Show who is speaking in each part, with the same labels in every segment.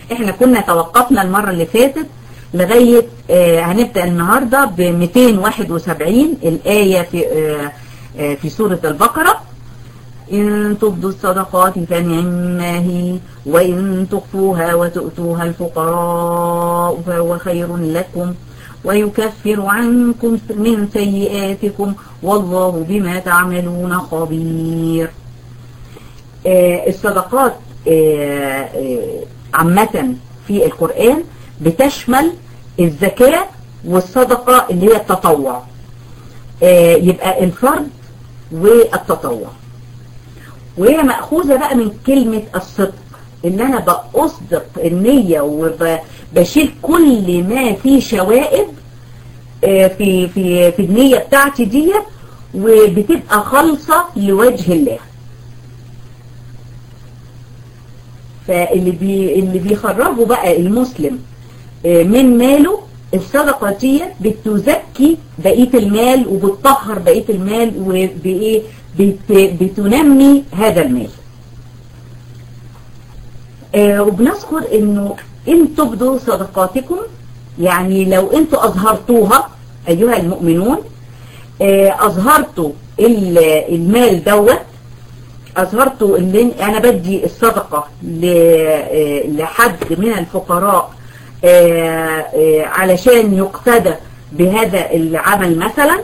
Speaker 1: احنا كنا توقفنا المرة اللي فاتت لغاية آه هنبدأ النهاردة ب 271 الآية في آه آه في سورة البقرة إن تبدوا الصدقات فنعما هي وإن تخفوها وتؤتوها الفقراء فهو خير لكم ويكفر عنكم من سيئاتكم والله بما تعملون خبير آه الصدقات آه آه عامة في القرآن بتشمل الزكاة والصدقة اللي هي التطوع يبقى الفرد والتطوع وهي مأخوذة بقى من كلمة الصدق ان انا بأصدق النية وبشيل كل ما فيه شوائب في في في النية بتاعتي دي وبتبقى خالصة لوجه الله فاللي بي اللي بيخرجوا بقى المسلم من ماله الصدقة دي بتزكي بقية المال وبتطهر بقية المال وبإيه بت بتنمي هذا المال آه وبنذكر انه ان تبدوا صدقاتكم يعني لو انتوا اظهرتوها ايها المؤمنون آه اظهرتوا المال دوت اظهرتوا اللي انا بدي الصدقة لحد من الفقراء آه علشان يقتدى بهذا العمل مثلا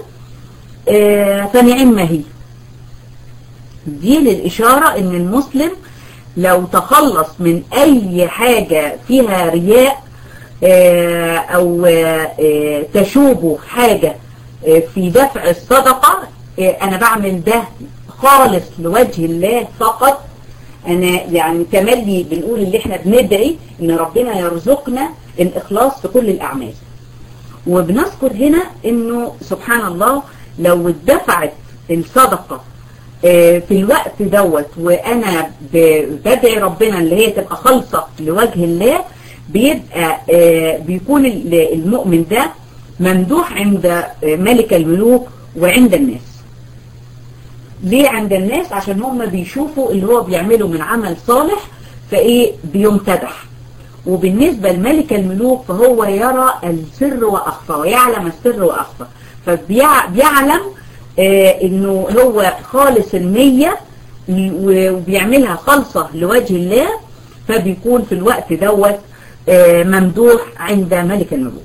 Speaker 1: فنعم هي دي للإشارة ان المسلم لو تخلص من اي حاجة فيها رياء او تشوبه حاجة في دفع الصدقة انا بعمل ده خالص لوجه الله فقط انا يعني تملي بنقول اللي احنا بندعي ان ربنا يرزقنا الاخلاص في كل الاعمال وبنذكر هنا انه سبحان الله لو اتدفعت الصدقة في الوقت دوت وانا بدعي ربنا اللي هي تبقى خالصة لوجه الله بيبقى بيكون المؤمن ده ممدوح عند ملك الملوك وعند الناس ليه عند الناس عشان هم بيشوفوا اللي هو بيعمله من عمل صالح فايه بيمتدح وبالنسبة لملك الملوك فهو يرى السر وأخفى ويعلم السر وأخفى فبيعلم آه انه هو خالص النية وبيعملها خالصة لوجه الله فبيكون في الوقت دوت آه ممدوح عند ملك الملوك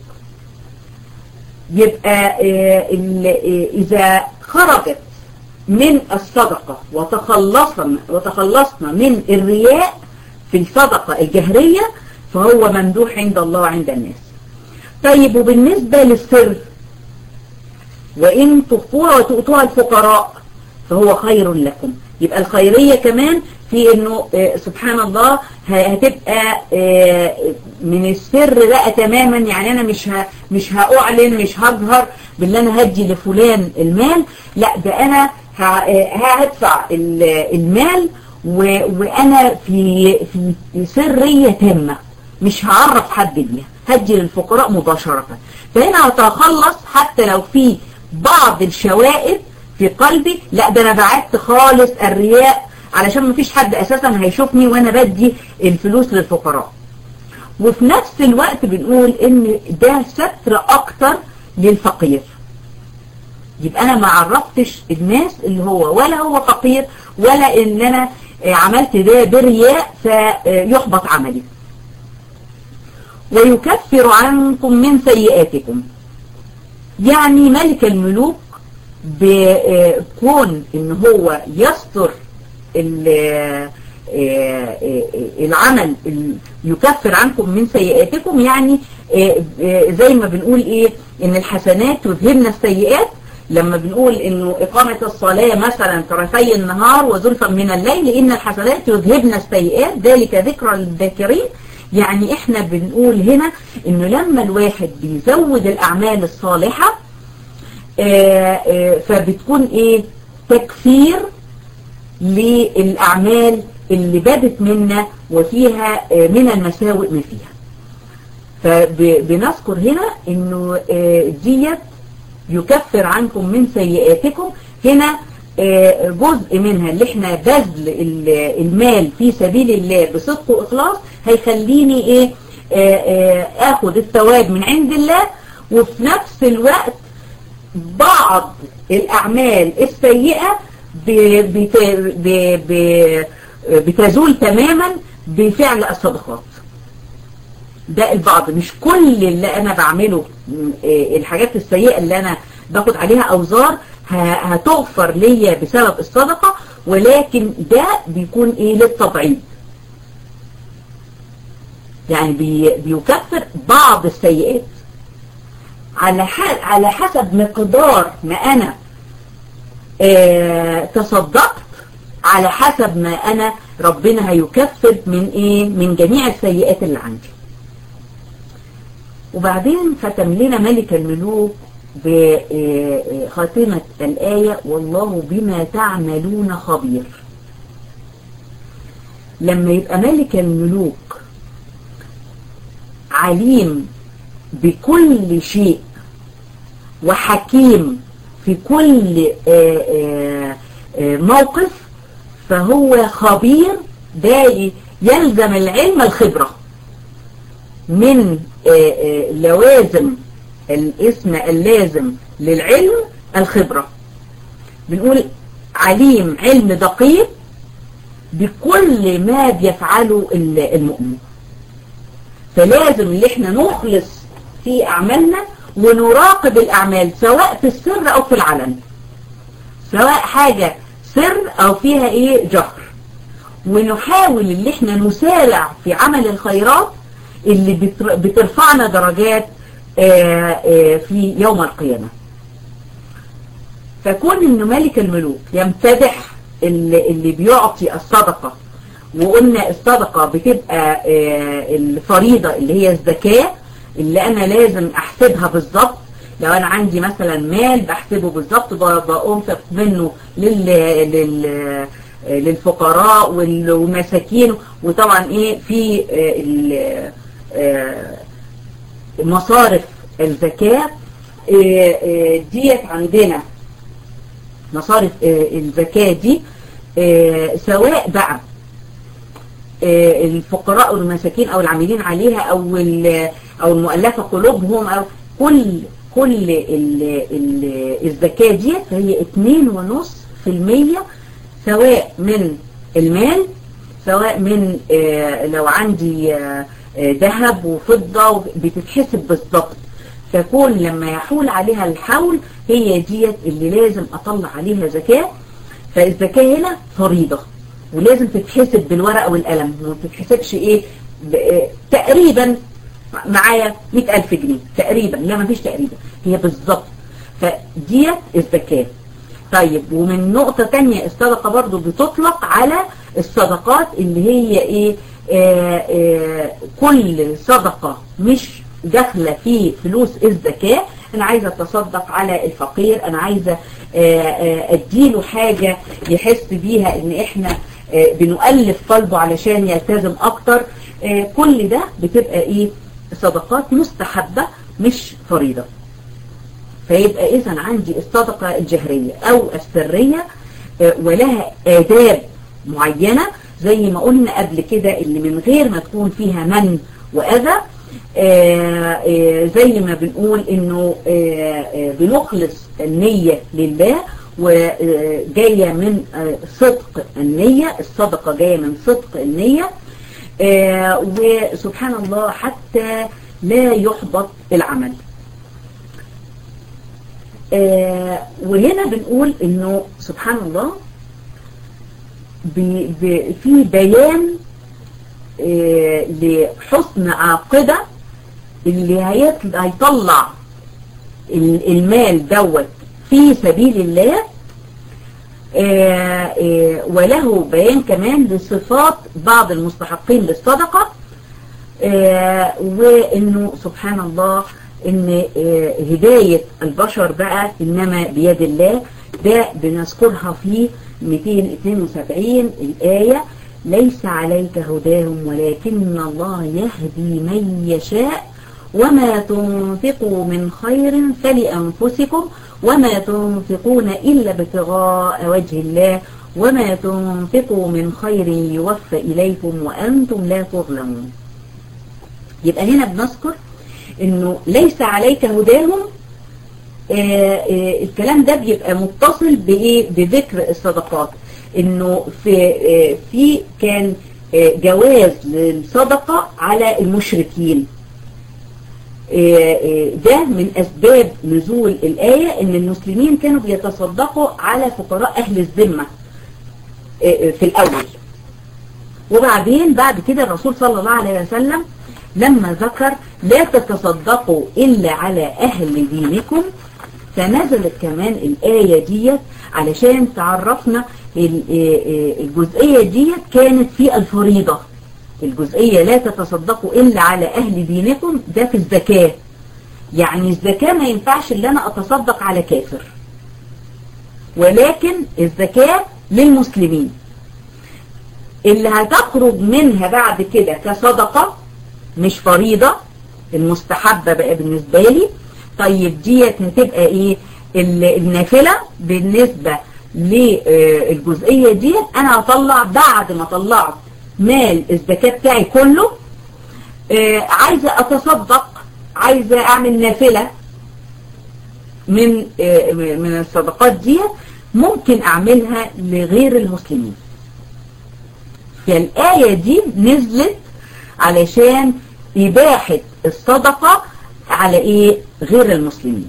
Speaker 1: يبقى آه اذا خرجت من الصدقة وتخلصنا, وتخلصنا من الرياء في الصدقة الجهرية فهو ممدوح عند الله وعند الناس طيب وبالنسبة للسر وإن تخفوها وتؤتوها الفقراء فهو خير لكم يبقى الخيرية كمان في انه سبحان الله هتبقى من السر بقى تماما يعني انا مش مش هاعلن مش هظهر باللي انا هدي لفلان المال لا ده انا هدفع المال وانا في في سرية تامة مش هعرف حد بيها هدي للفقراء مباشرة فهنا هتخلص حتى لو في بعض الشوائب في قلبي لا ده انا بعدت خالص الرياء علشان مفيش حد اساسا هيشوفني وانا بدي الفلوس للفقراء وفي نفس الوقت بنقول ان ده ستر اكتر للفقير يبقى انا ما عرفتش الناس اللي هو ولا هو فقير ولا ان انا عملت ده برياء فيحبط عملي ويكفر عنكم من سيئاتكم يعني ملك الملوك بكون ان هو يستر العمل يكفر عنكم من سيئاتكم يعني زي ما بنقول ايه ان الحسنات تذهبن السيئات لما بنقول انه اقامة الصلاة مثلا طرفي النهار وزلفا من الليل ان الحسنات يذهبن السيئات ذلك ذكرى للذاكرين يعني احنا بنقول هنا انه لما الواحد بيزود الاعمال الصالحة آآ آآ فبتكون ايه تكفير للاعمال اللي بدت منا وفيها من المساوئ ما فيها فبنذكر هنا انه ديت يكفر عنكم من سيئاتكم هنا جزء منها اللي احنا بذل المال في سبيل الله بصدق واخلاص هيخليني ايه آآ آآ اخد الثواب من عند الله وفي نفس الوقت بعض الاعمال السيئة بت بتزول تماما بفعل الصدقات ده البعض مش كل اللي انا بعمله الحاجات السيئة اللي انا باخد عليها اوزار هتغفر ليا بسبب الصدقة ولكن ده بيكون ايه للتضعيف يعني بي بيكفر بعض السيئات على على حسب مقدار ما انا اه تصدقت على حسب ما انا ربنا هيكفر من ايه من جميع السيئات اللي عندي وبعدين ختم لنا ملك الملوك بخاتمة الآية والله بما تعملون خبير لما يبقى ملك الملوك عليم بكل شيء وحكيم في كل موقف فهو خبير ده يلزم العلم الخبرة من لوازم الاسم اللازم للعلم الخبرة بنقول عليم علم دقيق بكل ما بيفعله المؤمن فلازم اللي احنا نخلص في اعمالنا ونراقب الاعمال سواء في السر او في العلن سواء حاجة سر او فيها ايه جهر ونحاول اللي احنا نسارع في عمل الخيرات اللي بترفعنا درجات في يوم القيامة فكون ان ملك الملوك يمتدح اللي, اللي بيعطي الصدقة وقلنا الصدقة بتبقى الفريضة اللي هي الزكاة اللي انا لازم احسبها بالظبط لو انا عندي مثلا مال بحسبه بالظبط بقوم منه لل, لل للفقراء والمساكين وطبعا ايه في مصارف الزكاة ديت عندنا مصارف الزكاة دي سواء بقى الفقراء والمساكين او العاملين عليها او او المؤلفة قلوبهم او كل كل ال ال الزكاة ديت فهي اتنين ونص في المية سواء من المال سواء من لو عندي ذهب وفضة بتتحسب بالضبط تكون لما يحول عليها الحول هي ديت اللي لازم اطلع عليها زكاة فالزكاة هنا فريضة ولازم تتحسب بالورقة والقلم ما تتحسبش ايه تقريبا معايا مئة ألف جنيه تقريبا لا ما فيش تقريبا هي بالضبط فديت الزكاة طيب ومن نقطة تانية الصدقة برضو بتطلق على الصدقات اللي هي ايه آآ آآ كل صدقة مش داخلة في فلوس الزكاة انا عايزة اتصدق على الفقير انا عايزة اديله حاجة يحس بيها ان احنا بنؤلف قلبه علشان يلتزم اكتر كل ده بتبقى ايه صدقات مستحبة مش فريضة فيبقى اذا عندي الصدقة الجهرية او السرية ولها آداب معينة زي ما قلنا قبل كده اللي من غير ما تكون فيها من وأذى زي ما بنقول انه بنخلص النية لله وجاية من صدق النية الصدقة جاية من صدق النية وسبحان الله حتى لا يحبط العمل وهنا بنقول انه سبحان الله في بيان لحسن عاقبة اللي هيطلع المال دوت في سبيل الله وله بيان كمان لصفات بعض المستحقين للصدقة وانه سبحان الله ان هداية البشر بقى انما بيد الله ده بنذكرها في 272 الآية ليس عليك هداهم ولكن الله يهدي من يشاء وما تنفقوا من خير فلأنفسكم وما تنفقون إلا ابتغاء وجه الله وما تنفقوا من خير يوفى إليكم وأنتم لا تظلمون يبقى هنا بنذكر انه ليس عليك هداهم آآ آآ الكلام ده بيبقى متصل بايه بذكر الصدقات انه في في كان جواز للصدقة على المشركين ده من أسباب نزول الآية إن المسلمين كانوا بيتصدقوا على فقراء أهل الذمة في الأول وبعدين بعد كده الرسول صلى الله عليه وسلم لما ذكر لا تتصدقوا إلا على أهل دينكم فنزلت كمان الآية ديت علشان تعرفنا الجزئية ديت كانت في الفريضة الجزئية لا تتصدقوا إلا على أهل دينكم ده في الزكاة يعني الزكاة ما ينفعش اللي أنا أتصدق على كافر ولكن الزكاة للمسلمين اللي هتخرج منها بعد كده كصدقة مش فريضة المستحبة بقى بالنسبة لي طيب ديت هتبقى ايه النافلة بالنسبة للجزئية دي انا هطلع بعد ما طلعت مال الزكاة بتاعي كله عايزة اتصدق عايزة اعمل نافلة من من الصدقات دي ممكن اعملها لغير المسلمين فالآية دي نزلت علشان إباحة الصدقة على إيه غير المسلمين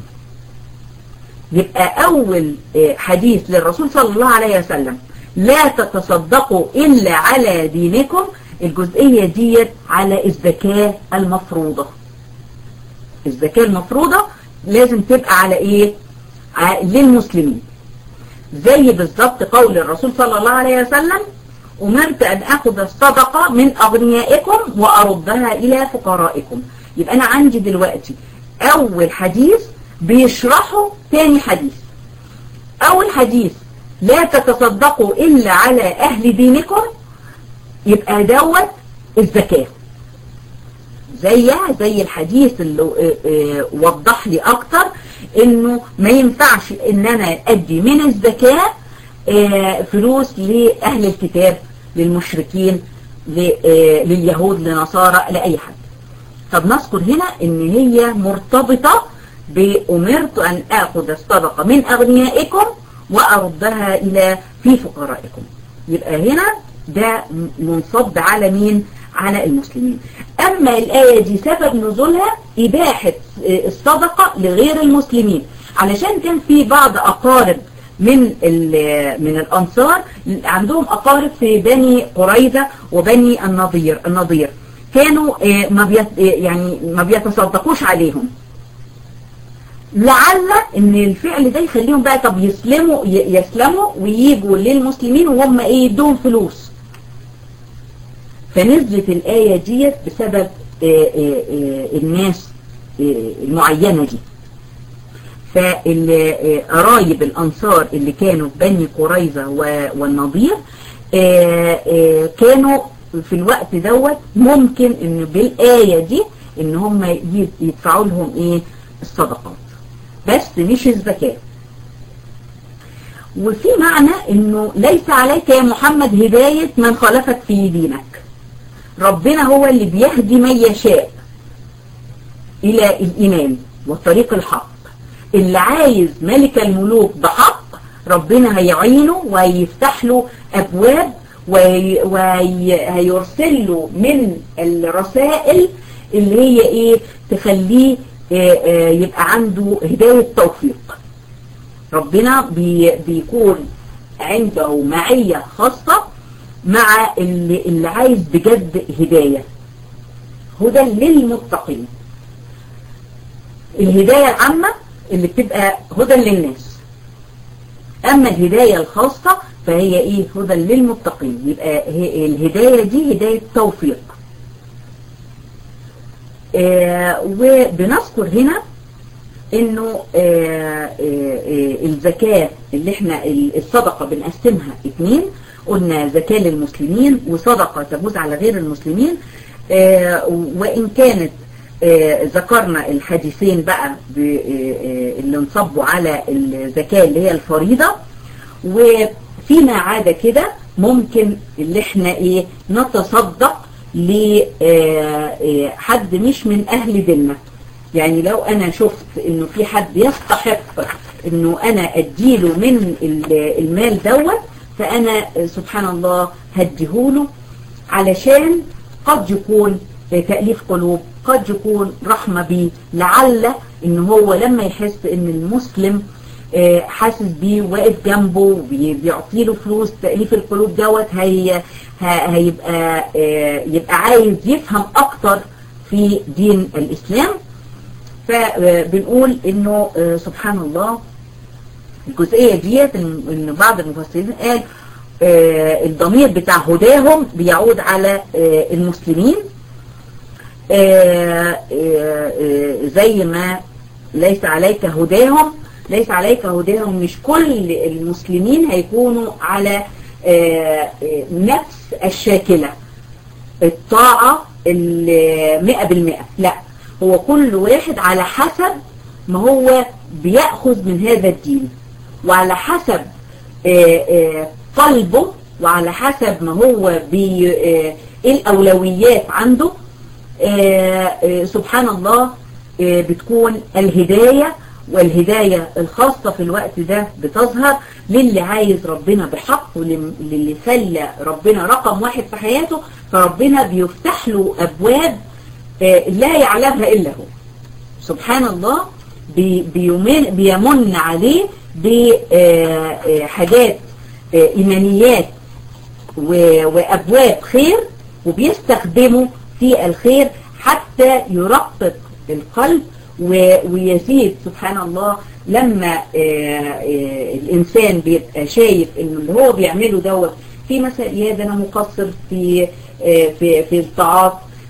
Speaker 1: يبقى أول حديث للرسول صلى الله عليه وسلم لا تتصدقوا إلا على دينكم الجزئية ديت على الزكاة المفروضة الزكاة المفروضة لازم تبقى على إيه للمسلمين زي بالظبط قول الرسول صلى الله عليه وسلم أمرت أن أخذ الصدقة من أغنيائكم وأردها إلى فقرائكم يبقى أنا عندي دلوقتي أول حديث بيشرحه تاني حديث أول حديث لا تتصدقوا إلا على أهل دينكم يبقى دوت الزكاة زيها زي الحديث اللي وضح لي أكتر إنه ما ينفعش إن أنا أدي من الزكاة فلوس لأهل الكتاب للمشركين لليهود لنصارى لأي حد طب نذكر هنا ان هي مرتبطة بأمرت أن أخذ الصدقة من أغنيائكم وأردها إلى في فقرائكم يبقى هنا ده منصب على مين على المسلمين أما الآية دي سبب نزولها إباحة الصدقة لغير المسلمين علشان كان في بعض أقارب من من الأنصار عندهم أقارب في بني قريظة وبني النضير النضير كانوا ما بيت يعني ما بيتصدقوش عليهم لعل ان الفعل ده يخليهم بقى طب يسلموا يسلموا وييجوا للمسلمين وهم ايه يدوهم فلوس فنزلت الآية ديت بسبب الناس المعينة دي فقرايب الأنصار اللي كانوا بني قريظة والنضير كانوا في الوقت دوت ممكن ان بالآية دي ان هم يدفعوا لهم ايه الصدقات بس مش الزكاة وفي معنى انه ليس عليك يا محمد هداية من خالفك في دينك ربنا هو اللي بيهدي من يشاء الى الايمان والطريق الحق اللي عايز ملك الملوك بحق ربنا هيعينه وهيفتح له ابواب وهيرسل له من الرسائل اللي هي ايه تخليه يبقى عنده هداية توفيق ربنا بي بيكون عنده معية خاصة مع اللي, اللي عايز بجد هداية هدى للمتقين الهداية العامة اللي بتبقى هدى للناس اما الهداية الخاصة فهي ايه هدى للمتقين يبقى الهداية دي هداية توفيق آه وبنذكر هنا انه آه آه الزكاة اللي احنا الصدقة بنقسمها اتنين قلنا زكاة للمسلمين وصدقة تجوز على غير المسلمين وان كانت ذكرنا الحديثين بقى اللي انصبوا على الزكاة اللي هي الفريضة وفي فيما عدا كده ممكن اللي احنا ايه نتصدق لحد مش من اهل ديننا يعني لو انا شفت انه في حد يستحق انه انا اديله من المال دوت فانا سبحان الله هديهوله علشان قد يكون تأليف قلوب قد يكون رحمة بيه لعل ان هو لما يحس ان المسلم حاسس بيه واقف جنبه بيعطي له فلوس تأليف القلوب دوت هي هيبقى يبقى عايز يفهم اكتر في دين الاسلام فبنقول انه سبحان الله الجزئية ديت ان بعض المفسرين قال الضمير بتاع هداهم بيعود على المسلمين زي ما ليس عليك هداهم ليس عليك هداهم مش كل المسلمين هيكونوا على نفس الشاكلة الطاعة المئة بالمئة لا هو كل واحد على حسب ما هو بيأخذ من هذا الدين وعلى حسب قلبه وعلى حسب ما هو بي الأولويات عنده سبحان الله بتكون الهداية والهداية الخاصة في الوقت ده بتظهر للي عايز ربنا بحق وللي خلى ربنا رقم واحد في حياته فربنا بيفتح له أبواب لا يعلمها إلا هو سبحان الله بيمن, بيمن عليه بحاجات إيمانيات وأبواب خير وبيستخدمه في الخير حتى يرقق القلب ويزيد سبحان الله لما الإنسان بيبقى شايف إنه اللي هو بيعمله دوت في مثلا يا ده أنا مقصر في في في الطاعات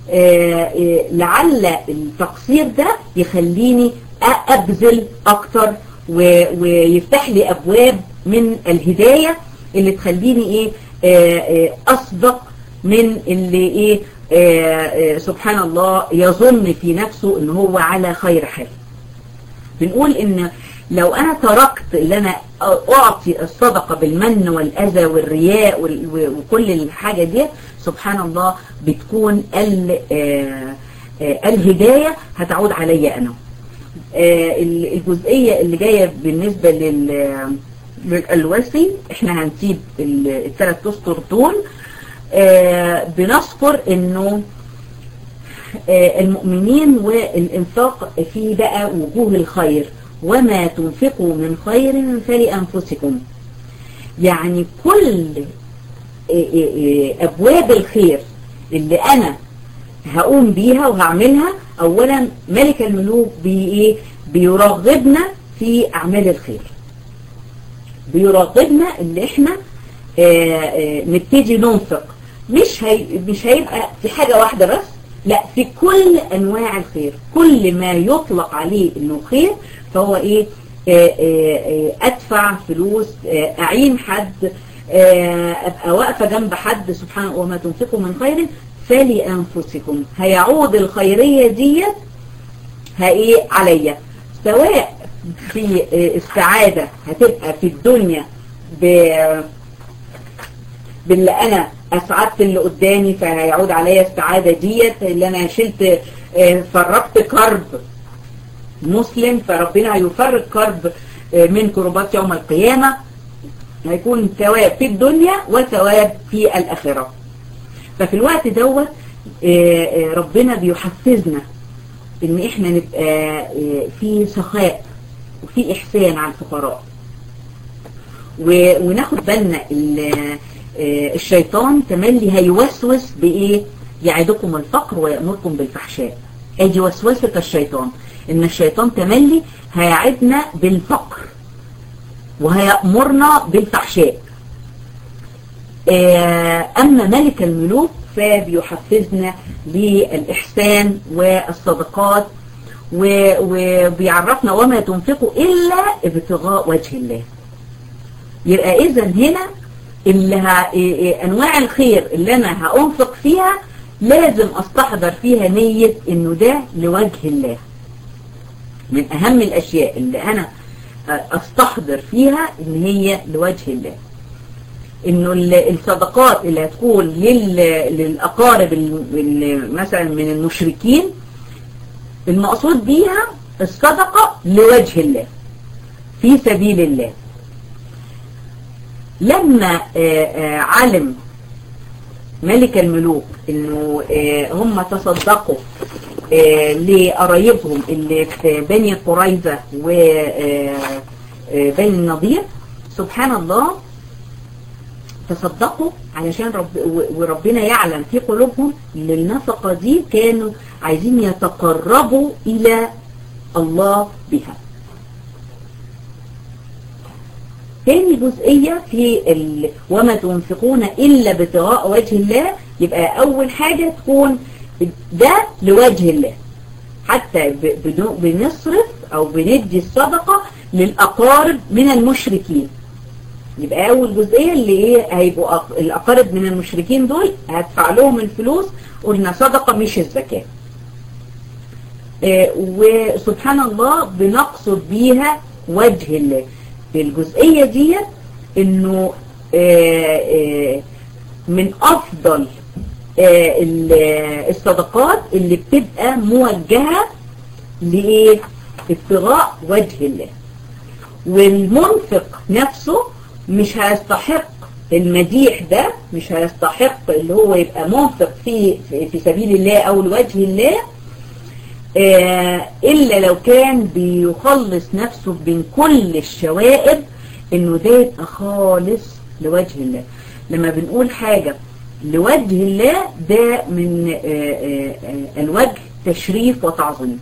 Speaker 1: لعل التقصير ده يخليني أبذل أكتر ويفتح لي أبواب من الهداية اللي تخليني إيه أصدق من اللي إيه آه سبحان الله يظن في نفسه ان هو على خير حال بنقول ان لو انا تركت ان انا اعطي الصدقة بالمن والاذى والرياء وكل الحاجة دي سبحان الله بتكون ال آه آه الهداية هتعود علي انا الجزئية اللي جاية بالنسبة لل للوسي احنا هنسيب الثلاث اسطر دول آه بنذكر انه آه المؤمنين والانفاق في بقى وجوه الخير وما تنفقوا من خير فلأنفسكم يعني كل آه ابواب الخير اللي انا هقوم بيها وهعملها اولا ملك الملوك بي بيرغبنا في اعمال الخير بيرغبنا اللي احنا نبتدي ننفق مش هي مش هيبقى في حاجة واحدة بس لا في كل انواع الخير كل ما يطلق عليه انه خير فهو ايه آآ آآ ادفع فلوس اعين حد ابقى واقفة جنب حد سبحانه وما تنفقوا من خير فلأنفسكم هيعود الخيرية ديت هايه عليا سواء في السعادة هتبقى في الدنيا ب باللي انا اسعدت اللي قدامي فهيعود عليا السعادة ديت اللي انا شلت فرقت كرب مسلم فربنا هيفرق كرب من كربات يوم القيامة هيكون ثواب في الدنيا وثواب في الآخرة ففي الوقت دوت ربنا بيحفزنا ان احنا نبقى في سخاء وفي احسان على الفقراء وناخد بالنا الشيطان تملي هيوسوس بايه يعدكم الفقر ويأمركم بالفحشاء ادي وسوسة الشيطان ان الشيطان تملي هيعدنا بالفقر وهيأمرنا بالفحشاء اما ملك الملوك فبيحفزنا بالإحسان والصدقات وبيعرفنا وما تنفقوا إلا ابتغاء وجه الله يبقى إذا هنا اللي ه... أنواع الخير اللي أنا هأنفق فيها لازم أستحضر فيها نية إنه ده لوجه الله من أهم الأشياء اللي أنا أستحضر فيها إن هي لوجه الله انه الصدقات اللي هتكون للأقارب مثلا من المشركين المقصود بيها الصدقة لوجه الله في سبيل الله لما علم ملك الملوك انه هم تصدقوا لقرايبهم اللي في بني قريظة وبني النضير سبحان الله تصدقوا علشان رب وربنا يعلم في قلوبهم ان النفقة دي كانوا عايزين يتقربوا الى الله بها تاني جزئية في ال... وما تنفقون إلا ابتغاء وجه الله يبقى أول حاجة تكون ده لوجه الله حتى ب... بنصرف أو بندي الصدقة للأقارب من المشركين يبقى أول جزئية اللي إيه هيبقوا أق... الأقارب من المشركين دول هدفع لهم الفلوس قلنا صدقة مش الزكاة آه وسبحان الله بنقصد بيها وجه الله الجزئية دي انه آآ آآ من افضل الصدقات اللي بتبقى موجهة لايه ابتغاء وجه الله والمنفق نفسه مش هيستحق المديح ده مش هيستحق اللي هو يبقى منفق في في سبيل الله او لوجه الله آه إلا لو كان بيخلص نفسه من كل الشوائب إنه ده يبقى خالص لوجه الله لما بنقول حاجة لوجه الله ده من آه آه الوجه تشريف وتعظيم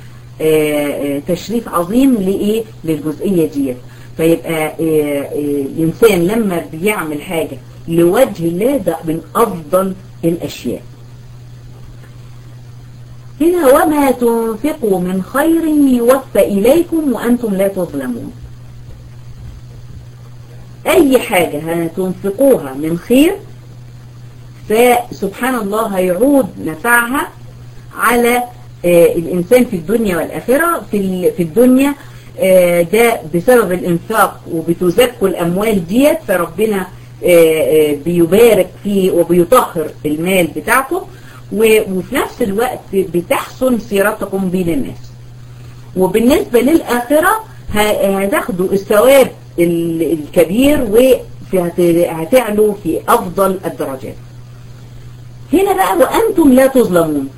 Speaker 1: تشريف عظيم لإيه للجزئية دي فيبقى الإنسان لما بيعمل حاجة لوجه الله ده من أفضل الأشياء هنا وما تنفقوا من خير يوفى إليكم وأنتم لا تظلمون أي حاجة هتنفقوها من خير فسبحان الله هيعود نفعها على الإنسان في الدنيا والآخرة في في الدنيا ده بسبب الإنفاق وبتزكوا الأموال ديت فربنا بيبارك فيه وبيطهر المال بتاعكم وفي نفس الوقت بتحسن سيرتكم بين الناس وبالنسبة للآخرة هتاخدوا الثواب الكبير وهتعلوا في أفضل الدرجات هنا بقى وأنتم لا تظلمون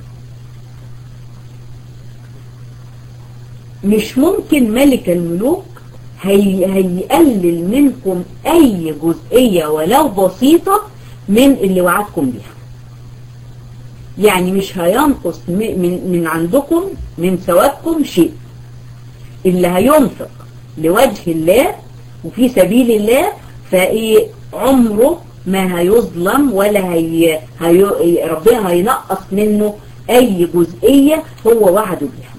Speaker 1: مش ممكن ملك الملوك هي هيقلل منكم أي جزئية ولو بسيطة من اللي وعدكم بيها يعني مش هينقص من, من عندكم من ثوابكم شيء اللي هينفق لوجه الله وفي سبيل الله فايه عمره ما هيظلم ولا هي, هي ربنا هينقص منه اي جزئية هو وعده بيها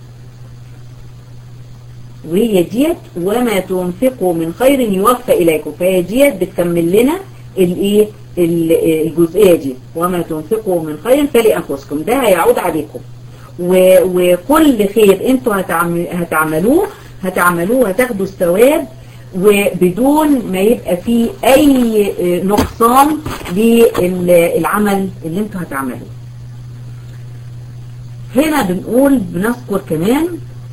Speaker 1: وهي ديت وما تنفقوا من خير يوفى اليكم فهي ديت بتكمل لنا الايه الجزئية دي وما تنفقوا من خير فلأنفسكم ده هيعود عليكم وكل خير انتوا هتعملوه هتعملوه هتاخدوا الثواب وبدون ما يبقى فيه اي نقصان للعمل اللي انتوا هتعملوه هنا بنقول بنذكر كمان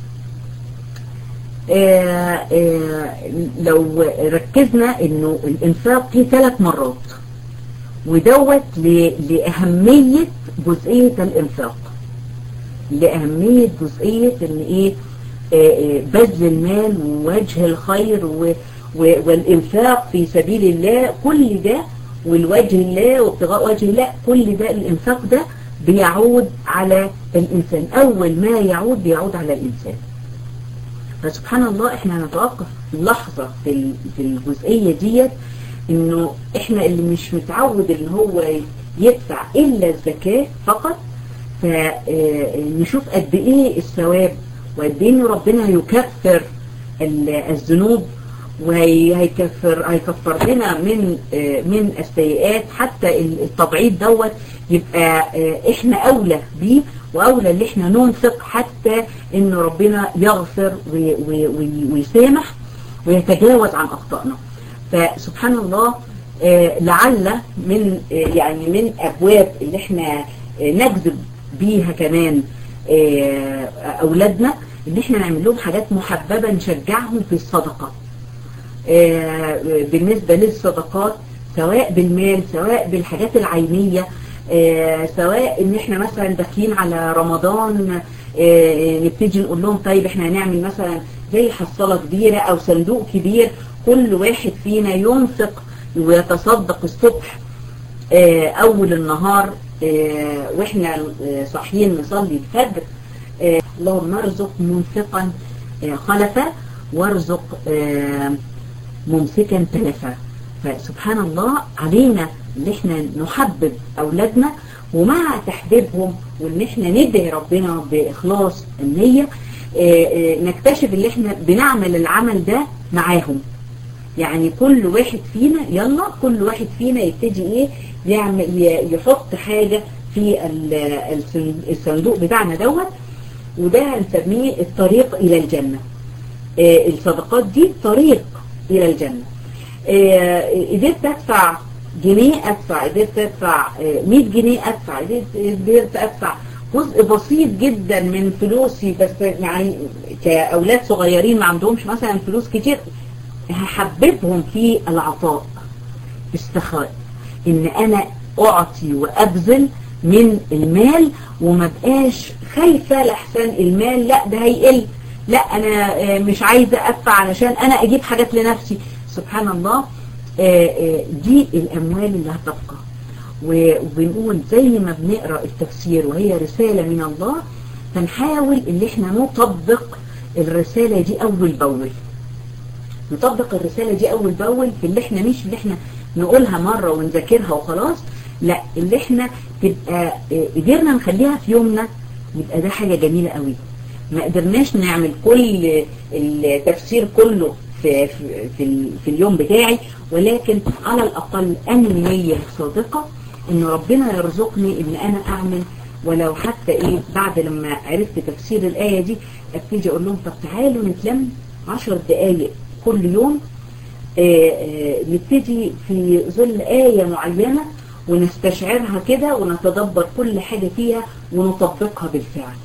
Speaker 1: آآ آآ لو ركزنا انه الانفاق فيه ثلاث مرات ودوت لأهمية جزئية الإنفاق لأهمية جزئية ان ايه بذل المال ووجه الخير والإنفاق في سبيل الله كل ده والوجه الله وابتغاء وجه الله كل ده الإنفاق ده بيعود على الإنسان أول ما يعود بيعود على الإنسان فسبحان الله احنا نتوقف لحظة في الجزئية ديت انه احنا اللي مش متعود ان هو يدفع الا الزكاة فقط فنشوف قد ايه الثواب وقد ايه ان ربنا يكفر الذنوب وهيكفر هيكفر لنا من من السيئات حتى التبعيد دوت يبقى احنا اولى بيه واولى اللي احنا ننفق حتى ان ربنا يغفر ويسامح ويتجاوز عن اخطائنا فسبحان الله لعل من يعني من أبواب اللي احنا نجذب بيها كمان أولادنا ان احنا نعمل لهم حاجات محببة نشجعهم في الصدقة بالنسبة للصدقات سواء بالمال سواء بالحاجات العينية سواء ان احنا مثلا داخلين على رمضان نبتدي نقول لهم طيب احنا هنعمل مثلا زي حصالة كبيرة او صندوق كبير كل واحد فينا ينفق ويتصدق الصبح اول النهار واحنا صاحيين نصلي الفجر اللهم ارزق منفقا خلفا وارزق ممسكا تلفا فسبحان الله علينا ان احنا نحبب اولادنا ومع تحبيبهم وان احنا ندعي ربنا باخلاص النية نكتشف ان احنا بنعمل العمل ده معاهم يعني كل واحد فينا يلا كل واحد فينا يبتدي ايه يعمل يحط حاجة في الصندوق بتاعنا دوت وده هنسميه الطريق الى الجنة الصدقات دي طريق الى الجنة قدرت ادفع جنيه ادفع قدرت ادفع 100 جنيه ادفع قدرت ادفع جزء بسيط جدا من فلوسي بس يعني كاولاد صغيرين ما عندهمش مثلا فلوس كتير هحببهم في العطاء السخاء ان انا اعطي وابذل من المال وما بقاش خايفة لحسن المال لا ده هيقل لا انا مش عايزة ادفع علشان انا اجيب حاجات لنفسي سبحان الله دي الاموال اللي هتبقى وبنقول زي ما بنقرأ التفسير وهي رسالة من الله فنحاول ان احنا نطبق الرسالة دي اول باول نطبق الرسالة دي اول باول في اللي احنا مش اللي احنا نقولها مرة ونذاكرها وخلاص لا اللي احنا تبقى قدرنا نخليها في يومنا يبقى ده حاجة جميلة قوي ما قدرناش نعمل كل التفسير كله في, في, في, في اليوم بتاعي ولكن على الأقل أنا نية صادقة إن ربنا يرزقني إن أنا أعمل ولو حتى إيه بعد لما عرفت تفسير الآية دي أبتدي أقول لهم طب تعالوا نتلم عشر دقايق كل يوم آآ آآ نبتدي في ظل آية معينة ونستشعرها كده ونتدبر كل حاجة فيها ونطبقها بالفعل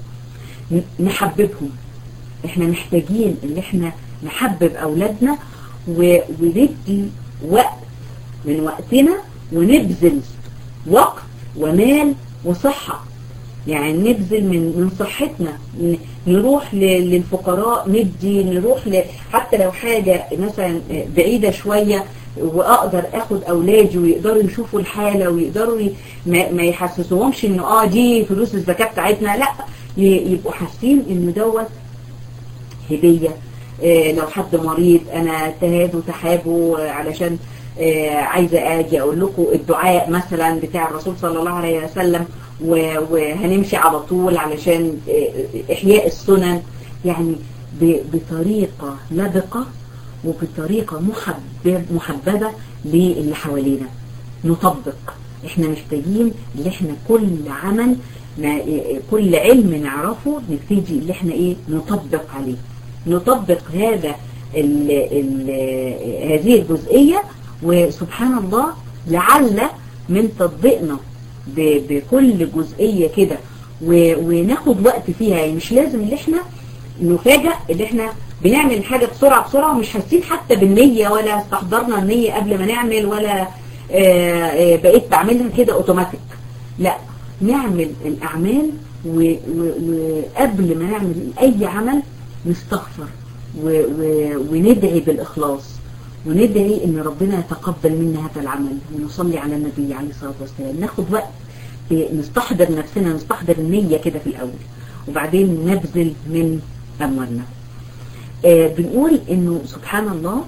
Speaker 1: نحببهم احنا محتاجين ان احنا نحبب اولادنا وندي وقت من وقتنا ونبذل وقت ومال وصحة يعني نبذل من من صحتنا نروح للفقراء ندي نروح ل... حتى لو حاجة مثلا بعيدة شوية واقدر اخد اولادي ويقدروا يشوفوا الحالة ويقدروا ي... ما, ما يحسسوهمش انه اه دي فلوس الزكاة بتاعتنا لا ي... يبقوا حاسين انه دوت هدية إيه لو حد مريض انا تهادوا تحابوا علشان إيه عايزة اجي اقول لكم الدعاء مثلا بتاع الرسول صلى الله عليه وسلم وهنمشي على طول علشان إيه احياء السنن يعني بطريقة لبقة وبطريقة محبب محببة للي حوالينا نطبق احنا محتاجين اللي احنا كل عمل ما كل علم نعرفه نبتدي اللي احنا ايه نطبق عليه نطبق هذا ال ال هذه الجزئية وسبحان الله لعل من تطبيقنا بكل جزئية كده وناخد وقت فيها يعني مش لازم اللي احنا نفاجأ اللي احنا بنعمل الحاجة بسرعة بسرعة ومش حاسين حتى بالنية ولا استحضرنا النية قبل ما نعمل ولا بقيت بعملها كده اوتوماتيك لا نعمل الأعمال وقبل ما نعمل أي عمل نستغفر وندعي بالإخلاص وندعي ان ربنا يتقبل منا هذا العمل ونصلي على النبي عليه الصلاة والسلام ناخد وقت نستحضر نفسنا نستحضر النية كده في الأول وبعدين نبذل من أموالنا آه بنقول انه سبحان الله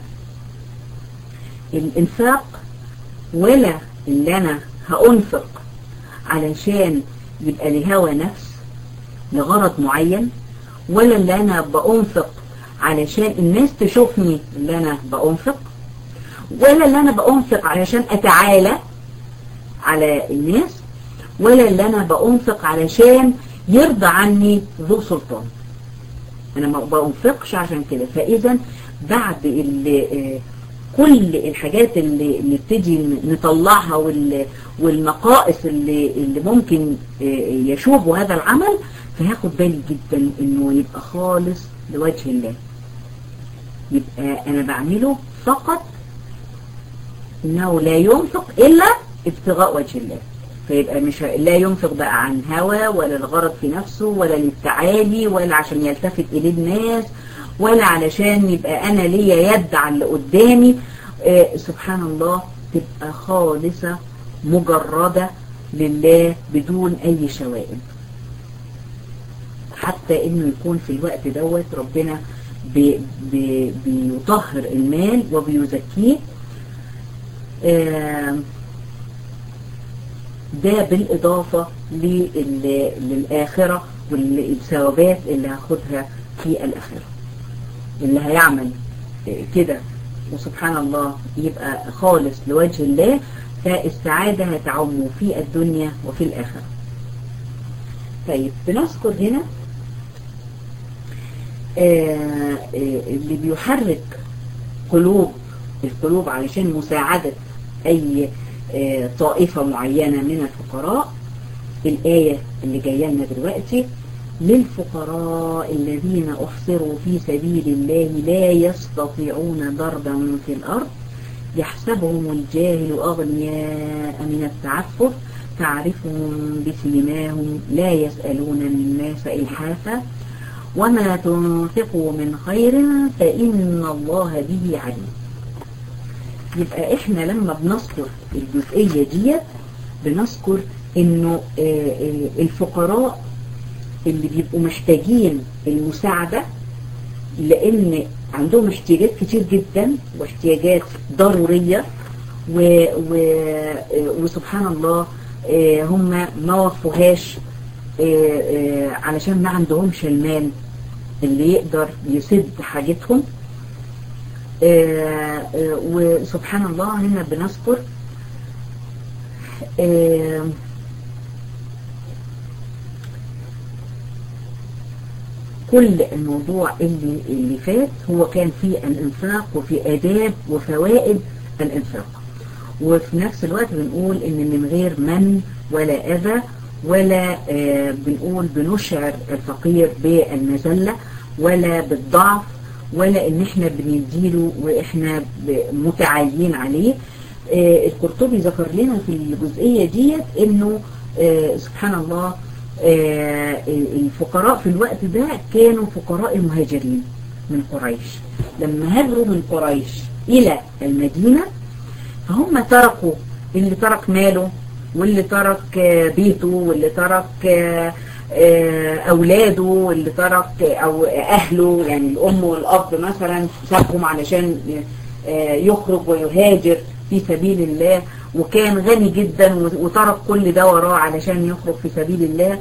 Speaker 1: الانفاق ولا اللي انا هأنفق علشان يبقى لي هوى نفس لغرض معين ولا اللي انا بأنفق علشان الناس تشوفني اللي انا بأنفق ولا اللي انا بأنفق علشان اتعالى على الناس ولا اللي انا بأنفق علشان يرضى عني ذو سلطان انا ما بأنفقش عشان كده فاذا بعد كل الحاجات اللي نبتدي نطلعها والنقائص اللي, اللي ممكن يشوبوا هذا العمل فهاخد بالي جدا انه يبقى خالص لوجه الله يبقى انا بعمله فقط انه لا ينفق الا ابتغاء وجه الله فيبقى مش لا ينفق بقى عن هوى ولا الغرض في نفسه ولا للتعالي ولا عشان يلتفت اليه الناس ولا علشان يبقى انا ليا يد على اللي قدامي آه سبحان الله تبقى خالصة مجردة لله بدون اي شوائب حتى انه يكون في الوقت دوت ربنا بي بي بيطهر المال وبيزكيه آه ده بالإضافة للآخرة والثوابات اللي هاخدها في الآخرة اللي هيعمل كده وسبحان الله يبقى خالص لوجه الله فالسعادة هتعم في الدنيا وفي الآخرة طيب بنذكر هنا آه اللي بيحرك قلوب القلوب علشان مساعدة أي آه طائفة معينة من الفقراء الآية اللي جاية لنا دلوقتي للفقراء الذين أحصروا في سبيل الله لا يستطيعون ضربا في الأرض يحسبهم الجاهل أغنياء من التعفف تعرفهم بسيماهم لا يسألون الناس إلحافا وما تنفقوا من خير فإن الله به عليم يبقى احنا لما بنذكر الجزئية دي بنذكر انه الفقراء اللي بيبقوا محتاجين المساعدة لان عندهم احتياجات كتير جدا واحتياجات ضرورية و و وسبحان الله هم ما وفوهاش علشان ما عندهمش المال اللي يقدر يسد حاجتهم وسبحان الله هنا بنذكر كل الموضوع اللي, اللي فات هو كان في الانفاق وفي آداب وفوائد الانفاق وفي نفس الوقت بنقول ان من غير من ولا أذى ولا بنقول بنشعر الفقير بالمذلة ولا بالضعف ولا ان احنا بنديله واحنا متعاليين عليه القرطبي ذكر لنا في الجزئية ديت انه سبحان الله الفقراء في الوقت ده كانوا فقراء المهاجرين من قريش لما هاجروا من قريش الى المدينة فهم تركوا اللي ترك ماله واللي ترك بيته واللي ترك اولاده واللي ترك او اهله يعني الام والاب مثلا سابهم علشان يخرج ويهاجر في سبيل الله وكان غني جدا وترك كل ده وراه علشان يخرج في سبيل الله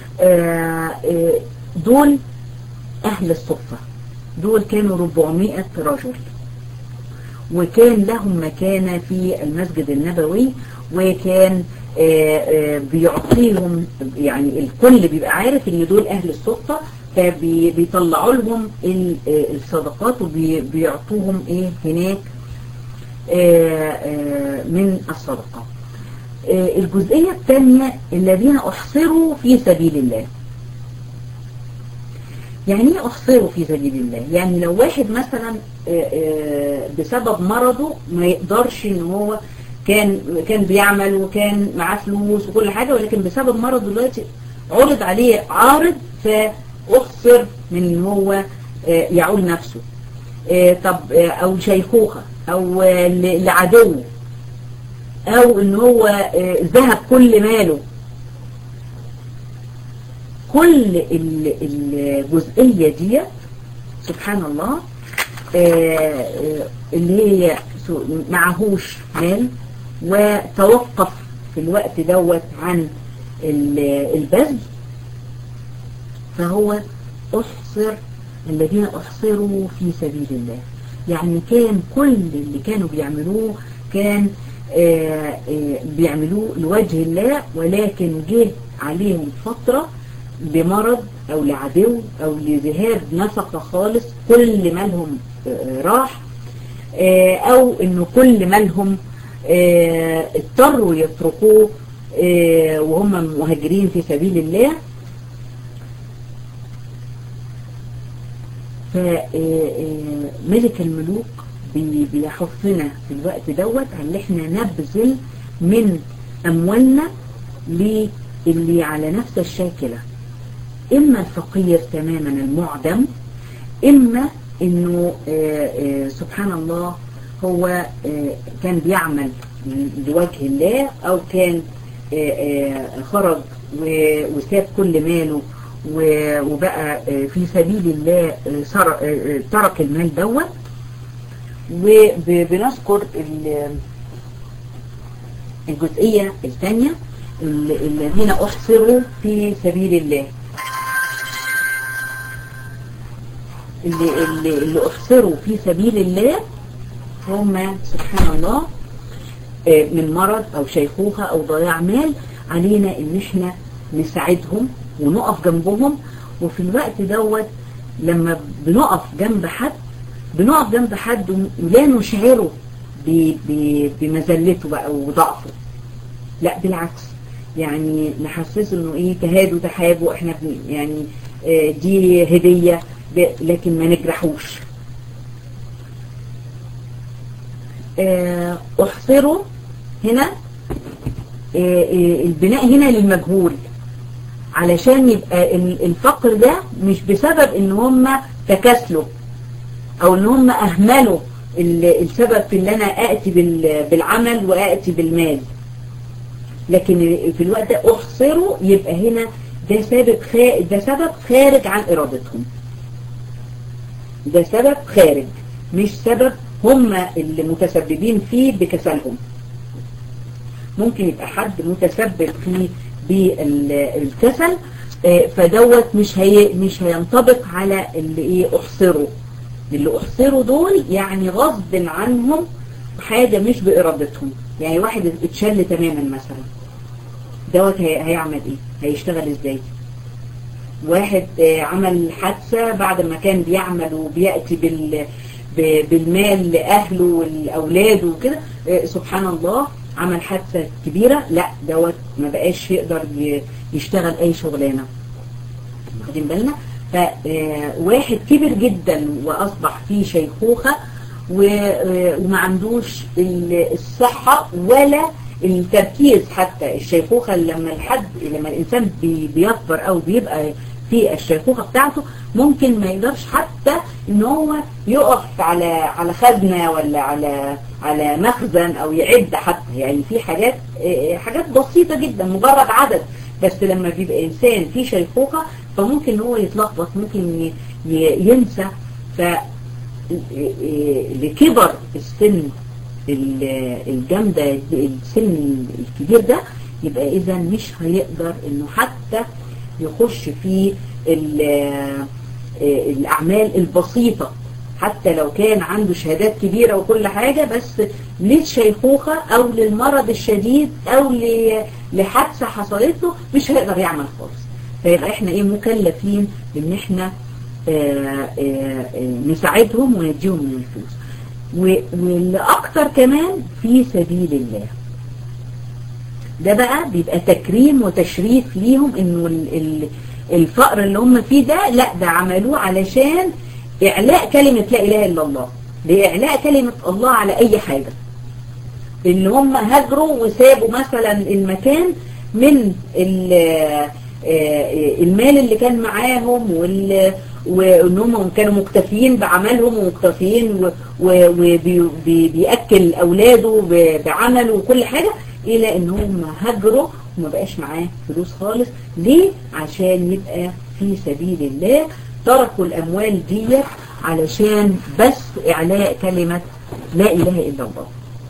Speaker 1: دول اهل الصفة دول كانوا 400 رجل وكان لهم مكانة في المسجد النبوي وكان بيعطيهم يعني الكل بيبقى عارف ان دول اهل الصفة فبيطلعوا لهم الصدقات وبيعطوهم ايه هناك من الصدقة الجزئية الثانية الذين احصروا في سبيل الله يعني ايه احصروا في سبيل الله يعني لو واحد مثلا بسبب مرضه ما يقدرش ان هو كان كان بيعمل وكان معاه فلوس وكل حاجة ولكن بسبب مرضه دلوقتي عرض عليه عارض فاحصر من ان هو يعول نفسه طب او شيخوخة او لعدو او ان هو ذهب كل ماله كل الجزئية دي سبحان الله اللي هي معهوش مال وتوقف في الوقت دوت عن البذل فهو احصر الذين احصروا في سبيل الله يعني كان كل اللي كانوا بيعملوه كان آآ آآ بيعملوه لوجه الله ولكن جه عليهم فترة بمرض او لعدو او لذهاب نفقة خالص كل مالهم راح او انه كل مالهم اضطروا يتركوه وهم مهاجرين في سبيل الله فملك الملوك بيحثنا في الوقت دوت ان احنا نبذل من اموالنا للي على نفس الشاكلة اما الفقير تماما المعدم اما انه سبحان الله هو كان بيعمل لوجه الله او كان خرج وساب كل ماله وبقى في سبيل الله ترك المال دوت وبنذكر الجزئية الثانية الذين أحصروا في سبيل الله اللي, اللي, اللي أحصروا في سبيل الله هم سبحان الله من مرض أو شيخوخة أو ضياع مال علينا إن احنا نساعدهم ونقف جنبهم وفي الوقت دوت لما بنقف جنب حد بنقف جنب حد ولا نشعره بمذلته بقى وضعفه لا بالعكس يعني نحسسه انه ايه تهاد وتحاب واحنا يعني اه دي هدية لكن ما نجرحوش اه احصره هنا اه البناء هنا للمجهول علشان يبقى الفقر ده مش بسبب ان هم تكاسلوا او ان هم اهملوا السبب في ان انا اتي بالعمل واتي بالمال لكن في الوقت ده احصره يبقى هنا ده سبب ده سبب خارج عن ارادتهم ده سبب خارج مش سبب هم اللي متسببين فيه بكسلهم ممكن يبقى حد متسبب فيه بالكسل فدوت مش هي مش هينطبق على اللي ايه احصره اللي احصروا دول يعني غصب عنهم حاجة مش بإرادتهم يعني واحد اتشل تماما مثلا دوت هيعمل ايه هيشتغل ازاي واحد عمل حادثة بعد ما كان بيعمل وبيأتي بال بالمال لأهله والأولاد وكده سبحان الله عمل حادثة كبيرة لا دوت ما بقاش يقدر يشتغل أي شغلانة واخدين بالنا فواحد كبر جدا وأصبح فيه شيخوخة وما عندوش الصحة ولا التركيز حتى الشيخوخة لما الحد لما الإنسان بيكبر أو بيبقى في الشيخوخة بتاعته ممكن ما يقدرش حتى ان هو يقف على على خزنة ولا على على مخزن او يعد حتى يعني في حاجات حاجات بسيطة جدا مجرد عدد بس لما بيبقى انسان في شيخوخة فممكن هو يتلخبط ممكن ينسى ف لكبر السن الجامدة السن الكبير ده يبقى اذا مش هيقدر انه حتى يخش في الأعمال البسيطة حتى لو كان عنده شهادات كبيرة وكل حاجة بس للشيخوخة أو للمرض الشديد أو لحادثة حصلت له مش هيقدر يعمل خالص فيبقى احنا ايه مكلفين ان احنا آآ آآ نساعدهم ونديهم من الفلوس واللي اكتر كمان في سبيل الله ده بقى بيبقى تكريم وتشريف ليهم انه الفقر اللي هم فيه ده لا ده عملوه علشان اعلاء كلمة لا اله الا الله لاعلاء كلمة الله على اي حاجة ان هم هاجروا وسابوا مثلا المكان من المال اللي كان معاهم وان هم كانوا مكتفيين بعملهم ومكتفيين وبيأكل اولاده بعمله وكل حاجة الى ان هم هاجروا وما بقاش معاه فلوس خالص ليه عشان يبقى في سبيل الله تركوا الاموال دي علشان بس اعلاء كلمة لا اله الا الله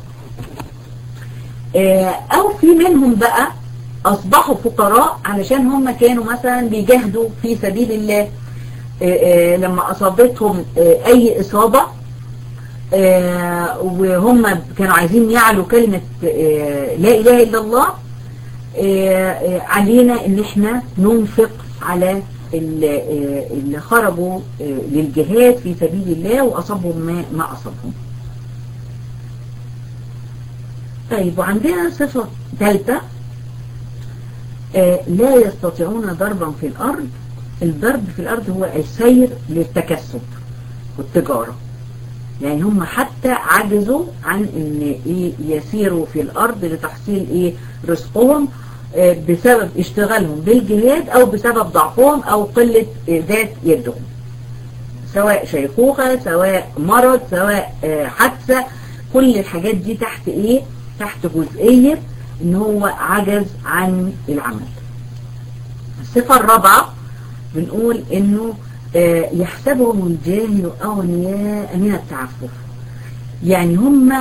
Speaker 1: او في منهم بقى اصبحوا فقراء علشان هم كانوا مثلا بيجاهدوا في سبيل الله لما اصابتهم اي اصابة وهم كانوا عايزين يعلوا كلمة لا اله الا الله علينا ان احنا ننفق على اللي خرجوا للجهاد في سبيل الله واصابهم ما, ما اصابهم طيب وعندنا صفة ثالثة آه لا يستطيعون ضربا في الأرض الضرب في الأرض هو السير للتكسب والتجارة يعني هم حتى عجزوا عن ان ايه يسيروا في الارض لتحصيل ايه رزقهم آه بسبب اشتغالهم بالجهاد او بسبب ضعفهم او قلة آه ذات يدهم سواء شيخوخة سواء مرض سواء آه حادثة كل الحاجات دي تحت ايه تحت جزئية ان هو عجز عن العمل الصفة الرابعة بنقول انه يحسبهم الجاهل أغنياء من التعفف يعني هم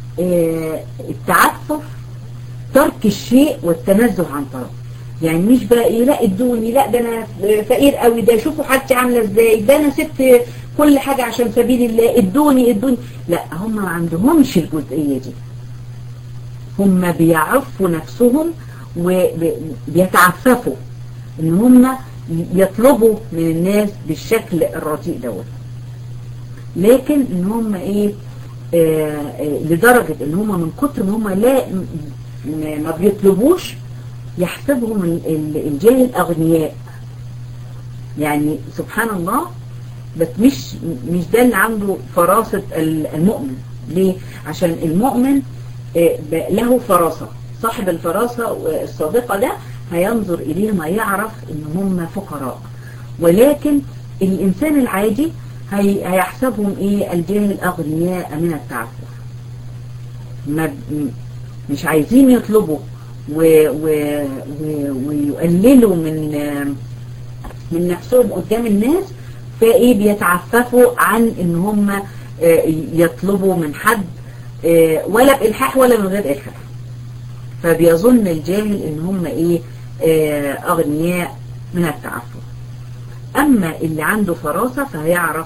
Speaker 1: التعفف ترك الشيء والتنزه عن طرف يعني مش بقى ايه لا ادوني لا ده انا فقير قوي ده شوفوا حالتي عامله ازاي ده انا سبت كل حاجه عشان سبيل الله ادوني ادوني لا هم ما عندهمش الجزئيه دي هم بيعفوا نفسهم وبيتعففوا ان هم يطلبوا من الناس بالشكل الرديء دوت لكن ان هم ايه آه لدرجة ان هم من كتر ما هم لا ما بيطلبوش يحسبهم الجاهل اغنياء يعني سبحان الله بس مش مش ده اللي عنده فراسة المؤمن ليه عشان المؤمن آه له فراسة صاحب الفراسة الصادقة ده هينظر إليهم هيعرف إن هم فقراء ولكن الإنسان العادي هي هيحسبهم إيه الجاهل أغنياء من التعفف ما مش عايزين يطلبوا و و و ويقللوا من من نفسهم قدام الناس فإيه بيتعففوا عن إن هم يطلبوا من حد ولا بإلحاح ولا من غير إلحاح فبيظن الجاهل إن هم إيه أغنياء من التعفف أما اللي عنده فراسة فهيعرف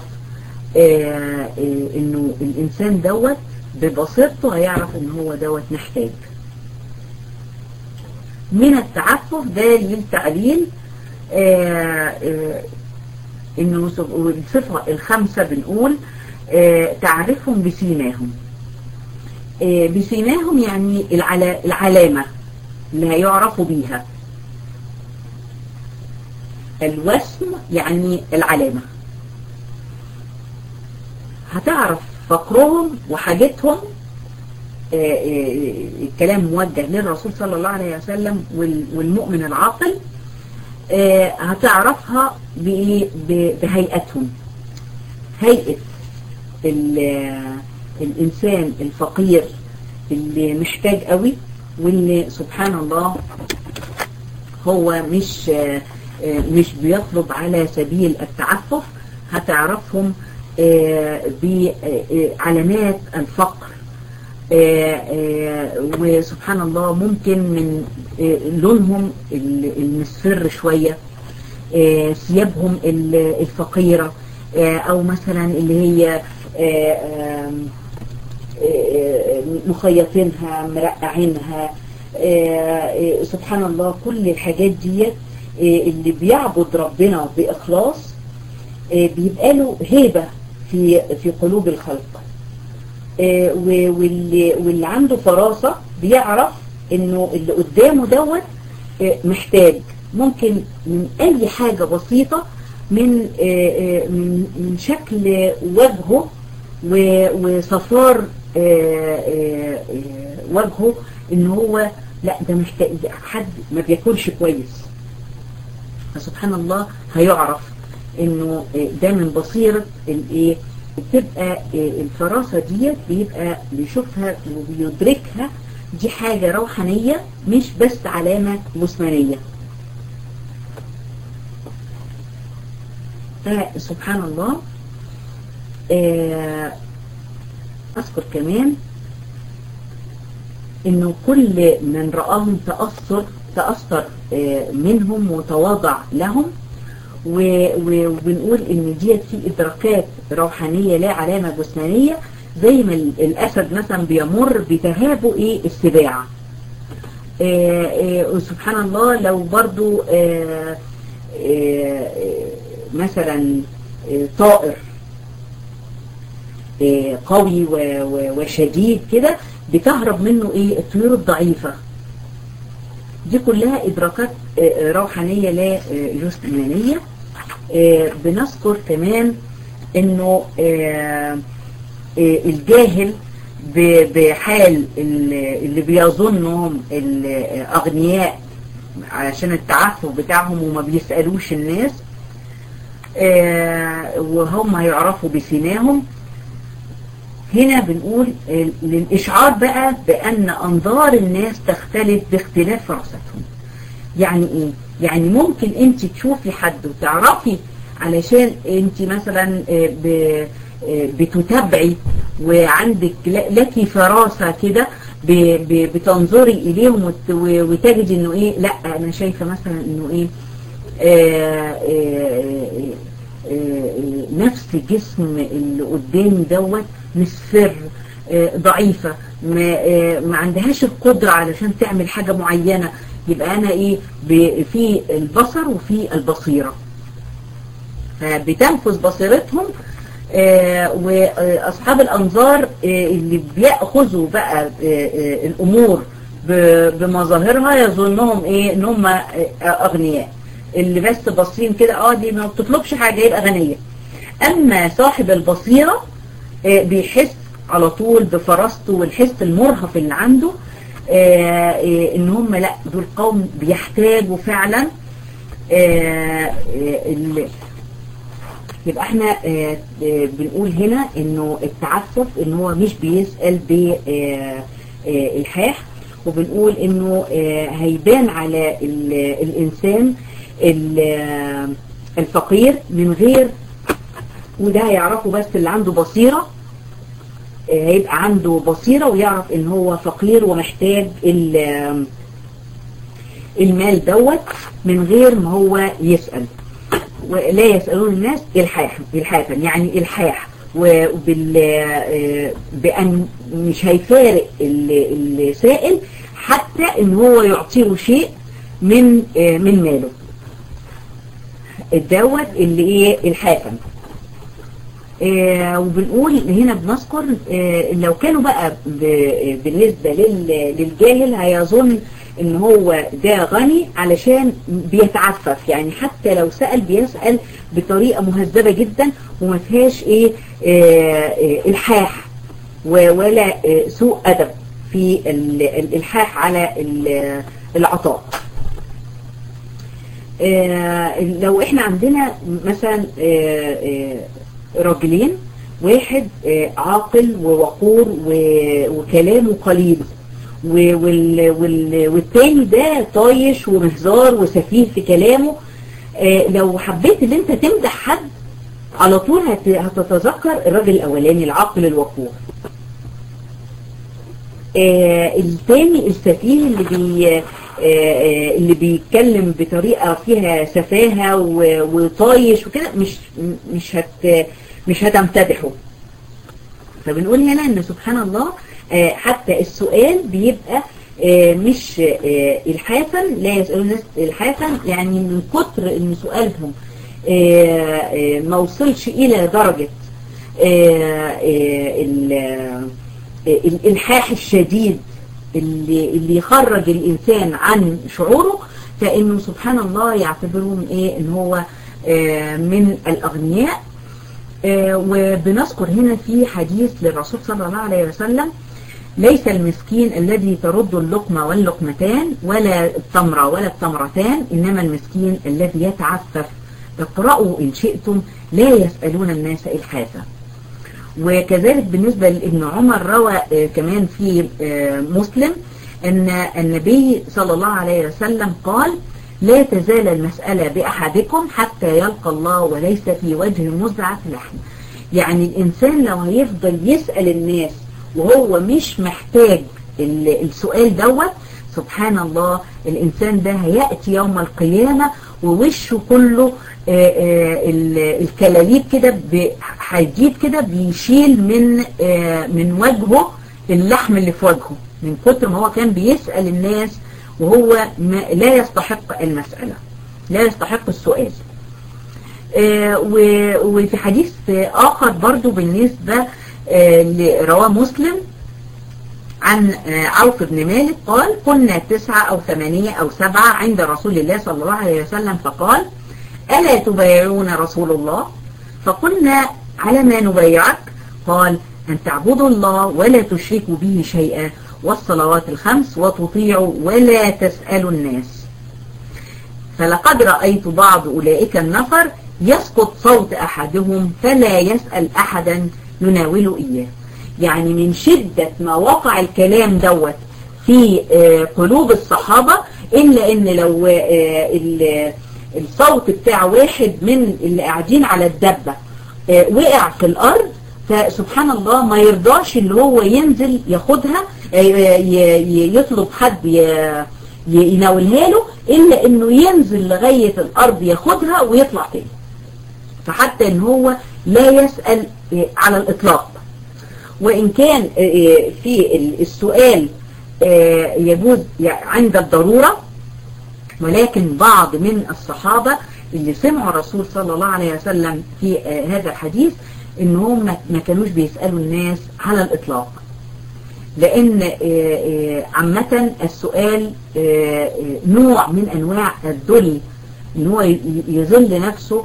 Speaker 1: إنه الإنسان دوت ببسيطته هيعرف إن هو دوت محتاج من التعفف ده للتعليل إنه الصفة الخمسة بنقول تعرفهم بسيماهم بسيماهم يعني العلامة اللي هيعرفوا بيها الوسم يعني العلامة هتعرف فقرهم وحاجتهم الكلام موجه للرسول صلى الله عليه وسلم والمؤمن العاقل هتعرفها بهيئتهم هيئة الإنسان الفقير اللي محتاج قوي واللي سبحان الله هو مش مش بيطلب على سبيل التعفف هتعرفهم بعلامات الفقر وسبحان الله ممكن من لونهم المصفر شوية ثيابهم الفقيرة او مثلا اللي هي مخيطينها مرقعينها سبحان الله كل الحاجات ديت اللي بيعبد ربنا بإخلاص بيبقى له هيبة في في قلوب الخلق واللي, واللي عنده فراسة بيعرف انه اللي قدامه دوت محتاج ممكن من اي حاجة بسيطة من من شكل وجهه وصفار وجهه ان هو لا ده محتاج حد ما بياكلش كويس فسبحان الله هيعرف انه ده من بصيرة الايه بتبقى الفراسة ديت بيبقى بيشوفها وبيدركها دي حاجة روحانية مش بس علامة جسمانية فسبحان الله أذكر كمان انه كل من رآهم تأثر تأثر منهم وتواضع لهم وبنقول ان ديت في ادراكات روحانية لا علامة جسمانية زي ما الاسد مثلا بيمر بتهابه ايه السباع وسبحان الله لو برضو مثلا طائر قوي وشديد كده بتهرب منه ايه الطيور الضعيفة دي كلها ادراكات روحانية لا جسمانية بنذكر كمان انه الجاهل بحال اللي بيظنهم الاغنياء عشان التعفف بتاعهم وما بيسألوش الناس وهم هيعرفوا بسيماهم هنا بنقول للإشعار بقى بأن أنظار الناس تختلف باختلاف فرصتهم يعني إيه؟ يعني ممكن أنت تشوفي حد وتعرفي علشان أنت مثلا بتتابعي وعندك لك فراسة كده بتنظري إليهم وتجد إنه إيه لا أنا شايفة مثلا إنه إيه آآ آآ آآ نفس جسم اللي قدامي دوت مصفر ضعيفة ما, ما عندهاش القدرة علشان تعمل حاجة معينة يبقى أنا إيه في البصر وفي البصيرة فبتنفذ بصيرتهم وأصحاب الأنظار اللي بيأخذوا بقى الأمور بمظاهرها يظنهم إيه إن هم أغنياء اللي بس باصين كده اه دي ما بتطلبش حاجة يبقى غنية اما صاحب البصيرة آه بيحس على طول بفراسته والحس المرهف اللي عنده آه آه ان هم لا دول قوم بيحتاجوا فعلا يبقى احنا بنقول هنا انه التعفف ان هو مش بيسأل بالحاح وبنقول انه هيبان على الانسان الفقير من غير وده هيعرفه بس اللي عنده بصيرة هيبقى عنده بصيرة ويعرف ان هو فقير ومحتاج المال دوت من غير ما هو يسأل ولا يسألون الناس الحاح الحافا يعني الحاح وبال بأن مش هيفارق السائل حتى ان هو يعطيه شيء من من ماله الدوت اللي ايه الحاكم آه وبنقول هنا بنذكر آه لو كانوا بقى بالنسبة للجاهل هيظن ان هو ده غني علشان بيتعفف يعني حتى لو سأل بيسأل بطريقة مهذبة جدا وما فيهاش ايه آه الحاح ولا سوء ادب في الالحاح على العطاء آه لو احنا عندنا مثلا آه آه راجلين واحد عاقل ووقور وكلامه قليل والتاني ده طايش ومهزار وسفيه في كلامه لو حبيت ان انت تمدح حد على طول هتتذكر الراجل الاولاني العاقل الوقور التاني السفيه اللي بي اللي بيتكلم بطريقة فيها سفاهة وطايش وكده مش مش هت مش هتمتدحه فبنقول هنا ان سبحان الله حتى السؤال بيبقى مش الحافا لا يسألون الناس الحافا يعني من كتر ان سؤالهم ما وصلش الى درجة الالحاح الشديد اللي, اللي يخرج الإنسان عن شعوره فإنه سبحان الله يعتبرهم إيه إن هو آه من الأغنياء آه وبنذكر هنا في حديث للرسول صلى الله عليه وسلم ليس المسكين الذي ترد اللقمة واللقمتان ولا التمرة ولا التمرتان إنما المسكين الذي يتعفف اقرأوا إن شئتم لا يسألون الناس إلحافا وكذلك بالنسبة لابن عمر روى كمان في مسلم أن النبي صلى الله عليه وسلم قال لا تزال المسألة بأحدكم حتى يلقى الله وليس في وجه مزعة لحم يعني الإنسان لو هيفضل يسأل الناس وهو مش محتاج السؤال دوت سبحان الله الإنسان ده هيأتي يوم القيامة ووشه كله آآ آآ الكلاليب كده هيجيب كده بيشيل من من وجهه اللحم اللي في وجهه من كتر ما هو كان بيسأل الناس وهو لا يستحق المسألة لا يستحق السؤال وفي حديث آخر برضو بالنسبة رواه مسلم عن عوف بن مالك قال كنا تسعة أو ثمانية أو سبعة عند رسول الله صلى الله عليه وسلم فقال ألا تبايعون رسول الله فقلنا على ما نبايعك قال أن تعبدوا الله ولا تشركوا به شيئا والصلوات الخمس وتطيعوا ولا تسألوا الناس فلقد رأيت بعض أولئك النفر يسقط صوت أحدهم فلا يسأل أحدا يناول إياه يعني من شدة ما وقع الكلام دوت في قلوب الصحابة إلا إن لو الصوت بتاع واحد من اللي قاعدين على الدبة وقع في الأرض فسبحان الله ما يرضاش اللي هو ينزل ياخدها يطلب حد يناولها له إلا إنه ينزل لغاية الأرض ياخدها ويطلع تاني فحتى إن هو لا يسأل على الإطلاق وإن كان في السؤال يجوز عند الضرورة ولكن بعض من الصحابة اللي سمعوا الرسول صلى الله عليه وسلم في هذا الحديث إنهم ما كانوش بيسألوا الناس على الإطلاق لأن عامة السؤال نوع من أنواع الذل إن هو يذل نفسه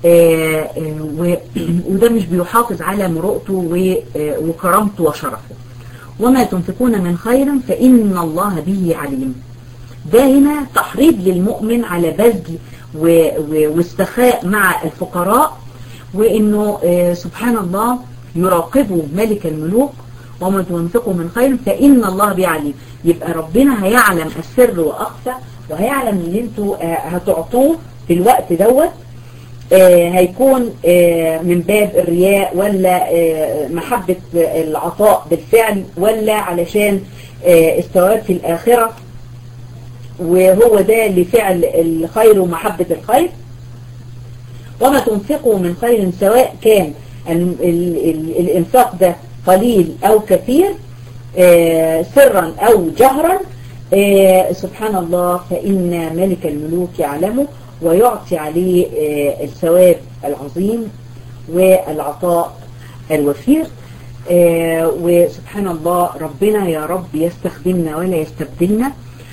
Speaker 1: وده مش بيحافظ على مروءته وكرامته وشرفه وما تنفقون من خير فإن الله به عليم ده هنا تحريض للمؤمن على بذل واستخاء مع الفقراء وإنه سبحان الله يراقبوا ملك الملوك وما تنفقوا من خير فإن الله به عليم يبقى ربنا هيعلم السر وأخفى وهيعلم اللي انتوا هتعطوه في الوقت دوت هيكون من باب الرياء ولا محبة العطاء بالفعل ولا علشان الثواب في الآخرة وهو ده لفعل الخير ومحبة الخير وما تنفقوا من خير سواء كان الانفاق ده قليل أو كثير سرا أو جهرا سبحان الله فإن ملك الملوك يعلمه ويعطي عليه الثواب العظيم والعطاء الوفير وسبحان الله ربنا يا رب يستخدمنا ولا يستبدلنا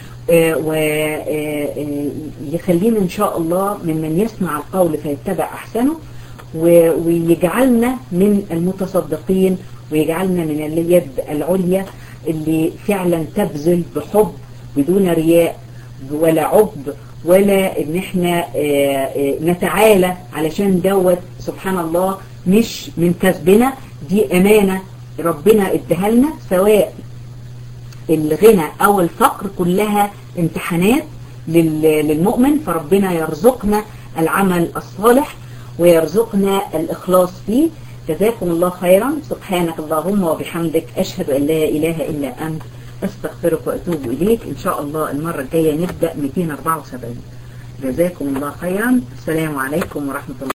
Speaker 1: ويخلينا إن شاء الله ممن يسمع القول فيتبع أحسنه ويجعلنا من المتصدقين ويجعلنا من اليد العليا اللي فعلا تبذل بحب بدون رياء ولا عجب ولا ان احنا نتعالى علشان دوت سبحان الله مش من كسبنا دي امانة ربنا اديها لنا سواء الغنى او الفقر كلها امتحانات للمؤمن فربنا يرزقنا العمل الصالح ويرزقنا الاخلاص فيه جزاكم الله خيرا سبحانك اللهم وبحمدك اشهد ان لا اله الا انت استغفرك واتوب اليك ان شاء الله المرة الجاية نبدأ 274 جزاكم الله خيرا السلام عليكم ورحمة الله